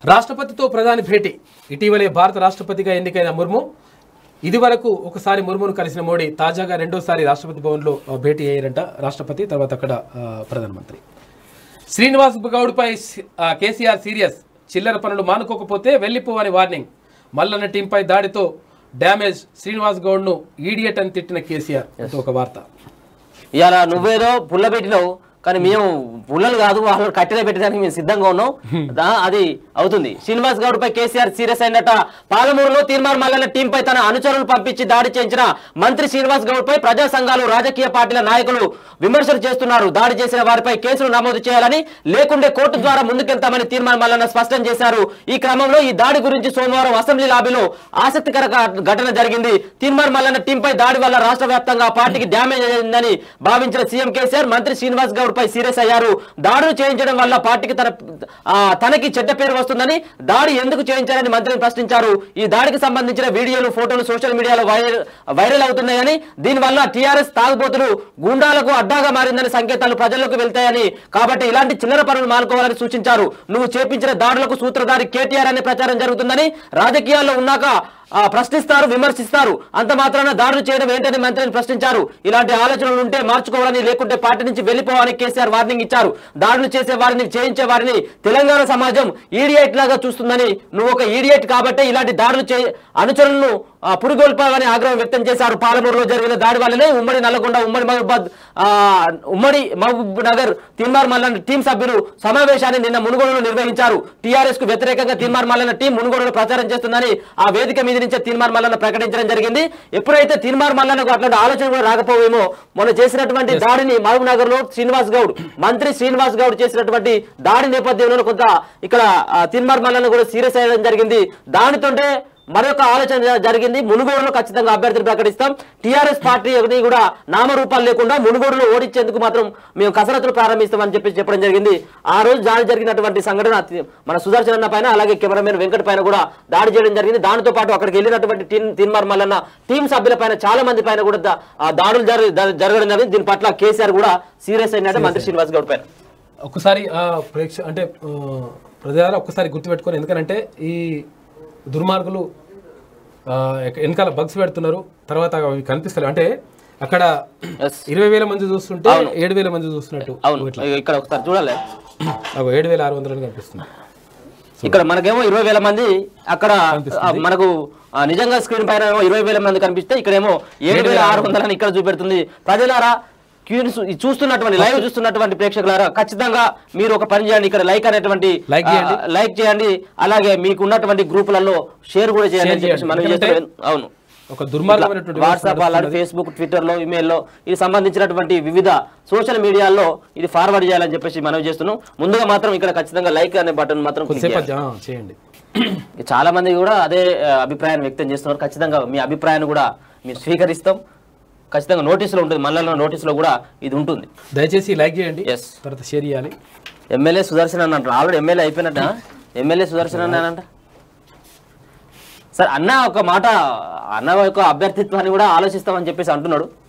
రాష్ట్రపతితో ప్రధాని భేటీ ఇటీవలే భారత రాష్ట్రపతిగా ఎన్నికైన ముర్ము ఇదివరకు ఒకసారి ముర్మును కలిసిన మోడీ తాజాగా రెండోసారి రాష్ట్రపతి భవన్లో ఆ, భేటీ అయ్యారంట రాష్ట్రపతి తర్వాత అక్కడ ఆ, ప్రధానమంత్రి శ్రీనివాస్ గౌడ్పై సి- ఆ, కేసీఆర్ సీరియస్ చిల్లర పనులు మానుకోకపోతే వెళ్ళిపోవని వార్నింగ్ మల్లన్న టీంపై దాడితో డ్యామేజ్ శ్రీనివాస్ గౌడ్ను ఈడియట్ అని తిట్టిన కేసీఆర్ అంటూ ఒక వార్త ఇవాళ నువ్వేదో పుల్ల పెట్టినావు కానీ మేము పుల్లలు కాదు వాళ్ళు కట్టెలే పెట్టడానికి మేము సిద్ధంగా ఉన్నాం దా- అది అవుతుంది శ్రీనివాస్ గౌడ్ పై కేసీఆర్ సీరియస్ అయినట పాలమూరులో తీర్మార్ మల్లన్న టీం పై తన అనుచరులు పంపించి దాడి చేయించిన మంత్రి శ్రీనివాస్ గౌడ్ పై ప్రజా సంఘాలు రాజకీయ పార్టీల నాయకులు విమర్శలు చేస్తున్నారు దాడి చేసిన వారిపై కేసులు నమోదు చేయాలని లేకుంటే కోర్టు ద్వారా ముందుకెళ్తామని తీర్మార్ మల్లన్న స్పష్టం చేశారు ఈ క్రమంలో ఈ దాడి గురించి సోమవారం అసెంబ్లీ లాబీలో ఆసక్తికర ఘ- ఘటన జరిగింది తీర్మార్ మల్లన్న టీంపై దాడి వల్ల రాష్ట్ర వ్యాప్తంగా ఆ పార్టీకి డ్యామేజ్ అయిందని భావించిన సీఎం కేసీఆర్ మంత్రి శ్రీనివాస్ గౌడ్ పై సీరియస్ అయ్యారు దాడులు చేయించడం వల్ల పార్టీకి తన ఆ, తనకి చెడ్డ పేరు వస్తుందని దాడి ఎందుకు చేయించారని మంత్రిని ప్రశ్నించారు ఈ దాడికి సంబంధించిన వీడియోలు ఫోటోలు సోషల్ మీడియాలో వైరల్ వైరల్ అవుతున్నాయని దీనివల్ల టీఆర్ఎస్ తాగుబోతులు గుండాలకు అడ్డాగా మారిందని సంకేతాలు ప్రజల్లోకి వెళ్తాయని కాబట్టి ఇలాంటి చిల్లర పనులు మానుకోవాలని సూచించారు నువ్వు చేపించిన దాడులకు సూత్రధారి కేటీఆర్ అనే ప్రచారం జరుగుతుందని రాజకీయాల్లో ఉన్నాక ఆ, ప్రశ్నిస్తారు విమర్శిస్తారు అంత మాత్రాన దాడులు చేయడం ఏంటని మంత్రిని ప్రశ్నించారు ఇలాంటి ఆలోచనలు ఉంటే మార్చుకోవాలని లేకుంటే పార్టీ నుంచి వెళ్ళిపోవాలని కేసీఆర్ వార్నింగ్ ఇచ్చారు దాడులు చేసే వారిని చేయించే వారిని తెలంగాణ సమాజం ఈడియట్ లాగా చూస్తుందని నువ్వు ఒక ఈడియట్ కాబట్టే ఇలాంటి దాడులు చే అనుచరులను ఆ, పురుగొల్పాలని ఆగ్రహం వ్యక్తం చేశారు పాలమూరులో జరిగిన దాడి వల్లనే ఉమ్మడి నల్లగొండ ఉమ్మడి మహబూబాద్ ఆ, ఉమ్మడి మహబూబ్ నగర్ తిన్మార్ మల్లన్న టీం సభ్యులు సమావేశాన్ని నిన్న మునుగోడులో నిర్వహించారు టీఆర్ఎస్ కు వ్యతిరేకంగా తిన్మార్ మల్లన్న టీం మునుగోడులో ప్రచారం చేస్తుందని ఆ వేదిక మీద నుంచే తీర్మార్ మల్లన్న ప్రకటించడం జరిగింది ఎప్పుడైతే తీర్మార్ మల్లన్నకు అట్లాంటి ఆలోచన కూడా రాకపోవేమో మొన్న చేసినటువంటి దాడిని మహబూబ్ నగర్ లో శ్రీనివాస్ గౌడ్ మంత్రి శ్రీనివాస్ గౌడ్ చేసినటువంటి దాడి నేపథ్యంలో కొంత ఇక్కడ ఆ, తీర్మార్ మల్లన్న కూడా సీరియస్ అయ్యడం జరిగింది దానితోటే మరొక ఆలోచన జ- జరిగింది మునుగోడులో ఖచ్చితంగా అభ్యర్థిని ప్రకటిస్తాం టీఆర్ఎస్ పార్టీ కూడా నామరూపాలు లేకుండా మునుగోడులో ఓడించేందుకు మాత్రం మేము కసరత్తులు ప్రారంభిస్తామని చెప్పి చెప్పడం జరిగింది ఆ రోజు దాడి జరిగినటువంటి సంఘటన అతి- మన సుదర్శన్ అన్న పైన అలాగే కెమెరామెన్ వెంకట్ పైన కూడా దాడి చేయడం జరిగింది దానితో పాటు అక్కడికి వెళ్ళినటువంటి టీం తీన్మార్ మల్లన్న టీం సభ్యుల పైన చాలా మంది పైన కూడా దా- ఆ దాడులు జరి- జరి- జరగడం జరిగింది దీని పట్ల కేసీఆర్ కూడా సీరియస్ అయినట్టు మంత్రి శ్రీనివాస్ గౌడ్ పైన ఒక్కసారి ఆ, ప్రేక్ష అంటే ఆ, ప్రజలారా ఒక్కసారి గుర్తుపెట్టుకొని ఎందుకంటే ఈ దుర్మార్గులు ఆ, ఎక- వెనకాల బగ్స్ పెడుతున్నారు తర్వాత అవి కనిపిస్తలేవు అంటే అక్కడ Yes. ఇరవై వేల మంది చూస్తుంటే ఏడు వేల మంది చూస్తున్నట్టు అవును ఇక్కడ ఒకసారి చూడాలి అగో ఏడు వేల ఆరు వందలు కనిపిస్తుంది ఇక్కడ మనకేమో ఇరవై వేల మంది అక్కడ ఆ, మనకు ఆ, నిజంగా స్క్రీన్ పైన ఏమో ఇరవై వేల మంది కనిపిస్తే ఇక్కడేమో ఏడు వేల ఆరు వందలని ఇక్కడ చూపెడుతుంది ప్రజలారా క్యూని చూ- ఈ చూస్తున్నటువంటి లైవ్ చూస్తున్నటువంటి ప్రేక్షకులారా ఖచ్చితంగా మీరు ఒక పని చేయండి ఇక్కడ లైక్ అనేటువంటి Like చేయండి. ఆ, లైక్ చేయండి అలాగే మీకు ఉన్నటువంటి గ్రూపులలో షేర్ కూడా చేయండి అని చెప్పేసి మనం ఎందుకంటే చేస్తున్నాం. అవును ఒక దుర్మార్గమైనటువంటి వాట్సాప్ అలాంటి ఫేస్బుక్ ట్విట్టర్లో ఇమెయిల్లో ఇది సంబంధించినటువంటి వివిధ సోషల్ మీడియాల్లో ఇది ఫార్వర్డ్ చేయాలని చెప్పేసి మనం చేస్తున్నాం ముందుగా మాత్రం ఇక్కడ ఖచ్చితంగా లైక్ అనే బటన్ మాత్రం click సేపు చేయాలి. ఆ, చేయండి చాలా మంది కూడా అదే ఆ, అభిప్రాయాన్ని వ్యక్తం చేస్తున్నారు ఖచ్చితంగా మీ అభిప్రాయాన్ని కూడా మేము స్వీకరిస్తాం ఖచ్చితంగా నోటీసులో ఉంటుంది మళ్ళీ నోటీసులో కూడా ఇది ఉంటుంది దయచేసి లైక్ చేయండి ఎస్ తర్వాత షేర్ చేయాలి ఎమ్మెల్యే సుదర్శన్ అని అంటారు ఆల్రెడీ ఎమ్మెల్యే అయిపోయినట్ట ఎమ్మెల్యే సుదర్శన్ అని అంట సార్ అన్న ఒక మాట అన్న యొక్క అభ్యర్థిత్వాన్ని కూడా ఆలోచిస్తామని చెప్పేసి అంటున్నాడు